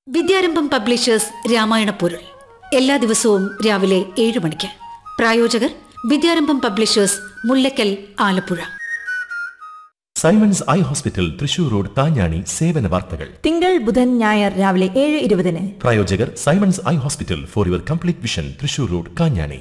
വിദ്യാരംഭം publishers Ramayana പൊരുൾ എല്ലാ ദിവസവും രാവിലെ ഏഴ് മണിക്ക് പ്രായോജകർ Vidyarambham publishers Mullakkal Alappuzha Simons eye hospital Thrissur road Thanjani സേവന വാർത്തകൾ തിങ്കൾ ബുധൻ ഞായർ രാവിലെ ഏഴ് ഇരുപതിന് പ്രായോജകർ Simons eye hospital for your complete vision Thrissur road Kanjani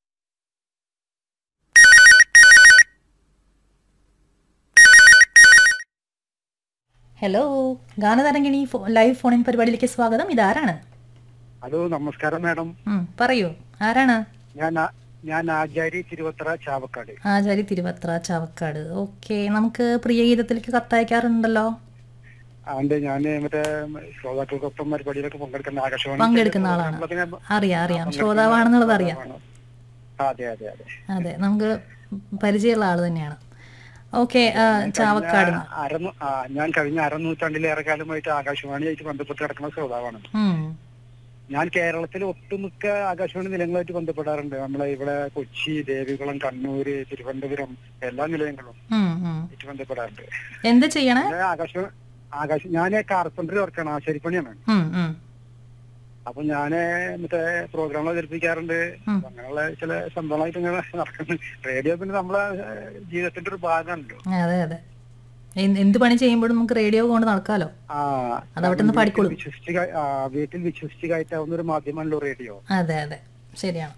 hello Ganatharangini ഫോ- ലൈവ് ഫോണിൻ പരിപാടിയിലേക്ക് സ്വാഗതം ഇതാരാണ് ഹലോ നമസ്കാരം മാഡം ഉം, പറയൂ ആരാണ് ഞാൻ ആ- ഞാൻ ആചാരി തിരുവത്ര ചാവക്കാട് ആചാരി തിരുവത്ര ചാവക്കാട് ഓക്കെ നമുക്ക് പ്രിയ ഗീതത്തിലേക്ക് കത്തയക്കാറുണ്ടല്ലോ അതുകൊണ്ട് ഞാൻ മറ്റേ ശ്രോതാക്കൾക്കൊപ്പം പരിപാടിയിലൊക്കെ പങ്കെടുക്കുന്ന ആകാശവാണി പങ്കെടുക്കുന്ന ആളാണ് അറിയാം അറിയാം ശ്രോതാവാണെന്നുള്ളത് അറിയാം അതെ അതെ അതെ അതെ നമുക്ക് പരിചയമുള്ള ആള് തന്നെയാണ് ഓക്കെ ചാവക്കാട് ഞാൻ അരനൂ- ആ, ഞാൻ കഴിഞ്ഞ അരനൂറ്റാണ്ടിലേറെ കാലമായിട്ട് ആകാശവാണിയായിട്ട് ബന്ധപ്പെട്ട് കിടക്കുന്ന ശ്രോതാവാണ് ഉം, ഞാൻ കേരളത്തിലെ ഒട്ടുമിക്ക ആകാശവാണി നിലയങ്ങളുമായിട്ട് ബന്ധപ്പെടാറുണ്ട് നമ്മളെ ഇവിടെ കൊച്ചി ദേവികുളം കണ്ണൂര് തിരുവനന്തപുരം എല്ലാ നിലയങ്ങളും ഉം, ഉം. ആയിട്ട് ബന്ധപ്പെടാറുണ്ട് എന്ത് ചെയ്യണേ ഞാൻ ആകാശ ആകാശ ഞാൻ കാർപ്പൻറ്ററി വർക്കാണ് ആശാരിപ്പണിയാണ് ഉം, ഉം. അപ്പൊ ഞാന് മറ്റേ പ്രോഗ്രാം അവതരിപ്പിക്കാറുണ്ട് ഉം. അങ്ങനെയുള്ള ചില സംഭവങ്ങളായിട്ട് ഇങ്ങനെ നടക്കുന്നു റേഡിയോ പിന്നെ നമ്മളെ ഏഹ്, ജീവിതത്തിന്റെ ഒരു ഭാഗമാണല്ലോ അതെ അതെ എന്ത് എന്ത് പണി ചെയ്യുമ്പോഴും നമുക്ക് റേഡിയോ കൊണ്ട് നടക്കാലോ ആ അതവിടെ നിന്ന് പഠിക്കോളും. വീട്ടിൽ വിശ്വസിച്ച് കയ- ആ, വീട്ടിൽ വിശ്വസിച്ച് കയറ്റാവുന്ന ഒരു മാധ്യമമാണല്ലോ റേഡിയോ അതെ അതെ ശരിയാണ്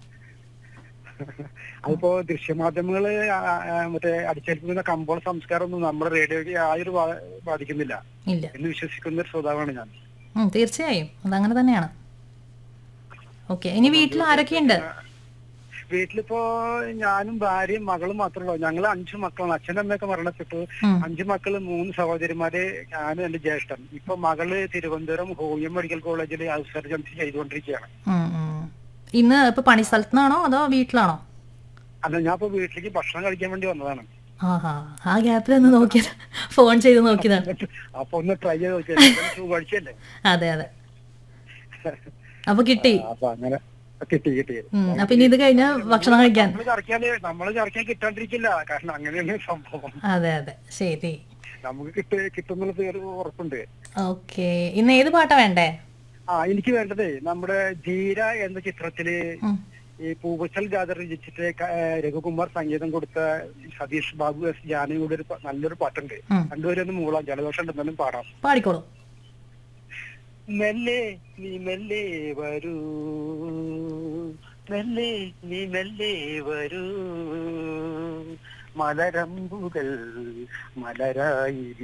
അതിപ്പോ ദൃശ്യമാധ്യമങ്ങള് ആ, ആ, മറ്റേ അടിച്ചേൽപ്പിക്കുന്ന കമ്പോള സംസ്കാരം ഒന്നും നമ്മുടെ റേഡിയോയ്ക്ക് ആയൊരു ബാ- ബാധിക്കുന്നില്ല ഇല്ല എന്ന് വിശ്വസിക്കുന്ന ഒരു ശ്രോതാവാണ് ഞാൻ ഉം, തീർച്ചയായും അതങ്ങനെ തന്നെയാണ് ഓക്കെ ഇനി വീട്ടിൽ ആരൊക്കെയുണ്ട് വീട്ടിലിപ്പോ ഞാനും ഭാര്യയും മകളും മാത്രമേ ഉള്ളൂ ഞങ്ങൾ അഞ്ചു മക്കളാണ് അച്ഛനും അമ്മയൊക്കെ മരണപ്പെട്ടു ഉം. അഞ്ചു മക്കള് മൂന്ന് സഹോദരിമാര് ഞാനും എന്റെ ജ്യേഷ്ഠൻ ഇപ്പൊ മകള് തിരുവനന്തപുരം ഹോമിയോ മെഡിക്കൽ കോളേജിൽ ഹൗസ് സർജൻസി ചെയ്തുകൊണ്ടിരിക്കുകയാണ് ഉം, ഉം. ഇന്ന് ഇപ്പൊ പണി സ്ഥലത്തുനിന്നാണോ അതോ വീട്ടിലാണോ അല്ല ഞാൻ ഇപ്പൊ വീട്ടിലേക്ക് ഭക്ഷണം കഴിക്കാൻ വേണ്ടി വന്നതാണ് ആഹാ ആ ഗ്യാപ്പിൽ ഒന്ന് നോക്കിയത് ഫോൺ ചെയ്ത് നോക്കിയതാണ് അപ്പൊ ഒന്ന് ട്രൈ ചെയ്ത് നോക്കിയാൽ ചൊവ്വാഴ്ചയല്ലേ അതെ അതെ അപ്പൊ കിട്ടി അപ്പൊ അങ്ങനെ കിട്ടി കിട്ടി ഉം, അപ്പൊ ഇനി ഇത് കഴിഞ്ഞ ഭക്ഷണം കഴിക്കാൻ നമ്മള് ചർക്കാന് നമ്മള് ചർക്കാൻ കിട്ടാണ്ടിരിക്കില്ല കാരണം അങ്ങനെയാണ് സംഭവം അതെ അതെ ശരി നമുക്ക് കിട്ട കിട്ടുന്നുള്ള പേര് ഉറപ്പുണ്ട് ഓക്കെ ഇന്ന് ഏത് പാട്ടാ വേണ്ടേ ആ എനിക്ക് വേണ്ടതേ നമ്മുടെ ധീര എന്ന ചിത്രത്തില് ഉം. ഈ പൂവച്ചൽ ഗാഥ രചിച്ചിട്ട് ക- ഏ, രഘുകുമാർ സംഗീതം കൊടുത്ത സതീഷ് ബാബു എസ് ജാനയുടെ ഒരു പ- നല്ലൊരു പാട്ടുണ്ട് ഉം. രണ്ടുപേരും ഒന്ന് മൂളാം ജലദോഷം ഉണ്ടെന്നാലും പാടാം പാടിക്കോളൂ മെല്ലെ നീ മെല്ലെ വരൂ മെല്ലെ നീ മെല്ലെ വരൂ മലരമ്പുകൾ മലരായി